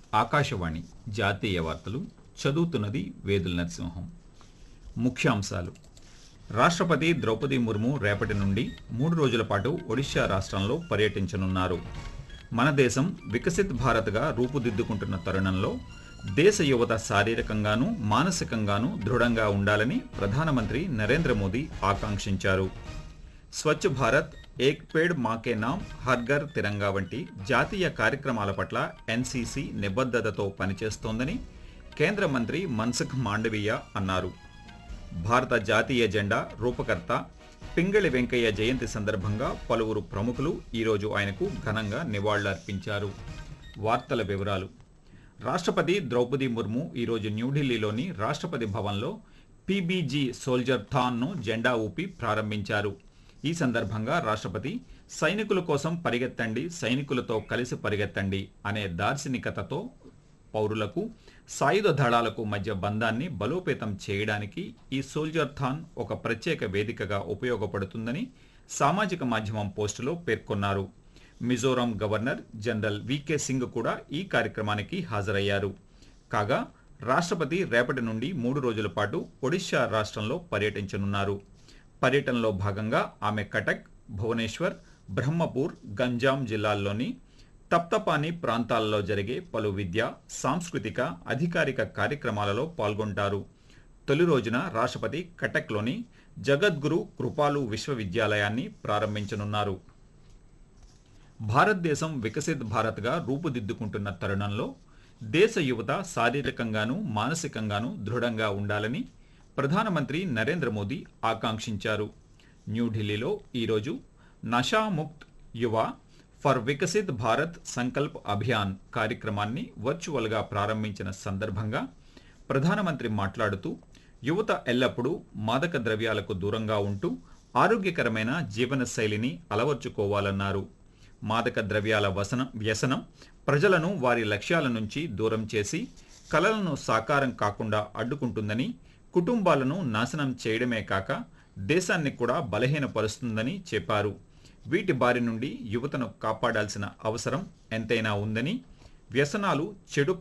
ఆకాశవాణి జాతీయ వార్తలు చదువుతున్నది వేదుల నరసింహం ముఖ్యాంశాలు రాష్ట్రపతి ద్రౌపది ముర్ము రేపటి నుండి మూడు రోజుల పాటు ఒడిశా రాష్ట్రంలో పర్యటించనున్నారు మన దేశం వికసిత్ భారత్గా రూపుదిద్దుకుంటున్న తరుణంలో దేశ యువత శారీరకంగానూ మానసికంగానూ దృఢంగా ఉండాలని ప్రధానమంత్రి నరేంద్ర మోదీ ఆకాంక్షించారు స్వచ్ఛ భారత్ ఏక్ పేడ్ మాకే నామ్ హర్ఘర్ తిరంగా వంటి జాతీయ కార్యక్రమాల పట్ల ఎన్సీసీ నిబద్ధతతో పనిచేస్తోందని కేంద్ర మంత్రి మన్సుఖ్ మాండవీయ అన్నారు భారత జాతీయ జెండా రూపకర్త పింగళి వెంకయ్య జయంతి సందర్భంగా పలువురు ప్రముఖులు ఈరోజు ఆయనకు ఘనంగా నివాళులర్పించారు వార్తల వివరాలు రాష్ట్రపతి ద్రౌపది ముర్ము ఈరోజు న్యూఢిల్లీలోని రాష్ట్రపతి భవన్లో పీబీజీ సోల్జర్ థాన్ను జెండా ఊపి ప్రారంభించారు ఈ సందర్భంగా రాష్ట్రపతి సైనికుల కోసం పరిగెత్తండి సైనికులతో కలిసి పరిగెత్తండి అనే దార్శనికతతో పౌరులకు సాయుధ దళాలకు మధ్య బంధాన్ని బలోపేతం చేయడానికి ఈ సోల్జర్ థాన్ ఒక ప్రత్యేక వేదికగా ఉపయోగపడుతుందని సామాజిక మాధ్యమం పోస్టులో పేర్కొన్నారు Mizoram governor general VK Singh కూడా ఈ కార్యక్రమానికి హాజరయ్యారు కాగా రాష్ట్రపతి రేపటి నుండి మూడు రోజుల పాటు ఒడిశా రాష్ట్రంలో పర్యటించనున్నారు పర్యటనలో భాగంగా ఆమె కటక్ భువనేశ్వర్ బ్రహ్మపూర్ గంజాం జిల్లాల్లోని తప్తపాని ప్రాంతాలలో జరిగే పలు విద్య సాంస్కృతిక అధికారిక కార్యక్రమాలలో పాల్గొంటారు తొలి రోజున రాష్ట్రపతి కటక్లోని జగద్గురు కృపాలు విశ్వవిద్యాలయాన్ని ప్రారంభించనున్నారు భారతదేశం వికసిత్ భారత్గా రూపుదిద్దుకుంటున్న తరుణంలో దేశ యువత శారీరకంగానూ మానసికంగానూ దృఢంగా ఉండాలని ప్రధానమంత్రి నరేంద్ర మోదీ ఆకాంక్షించారు న్యూఢిల్లీలో ఈరోజు నషాముక్త్ యువ ఫర్ వికసిత్ భారత్ సంకల్ప్ అభియాన్ కార్యక్రమాన్ని వర్చువల్గా ప్రారంభించిన సందర్భంగా ప్రధానమంత్రి మాట్లాడుతూ యువత ఎల్లప్పుడూ మాదక ద్రవ్యాలకు దూరంగా ఉంటూ ఆరోగ్యకరమైన జీవనశైలిని అలవర్చుకోవాలన్నారు మాదక ద్రవ్యాల వసన వ్యసనం ప్రజలను వారి లక్ష్యాల నుంచి దూరం చేసి కలలను సాకారం కాకుండా అడ్డుకుంటుందని కుటుంబాలను నాశనం చేయడమే కాక దేశాన్ని కూడా బలహీనపరుస్తుందని చెప్పారు వీటి బారి నుండి యువతను కాపాడాల్సిన అవసరం ఎంతైనా ఉందని వ్యసనాలు చెడు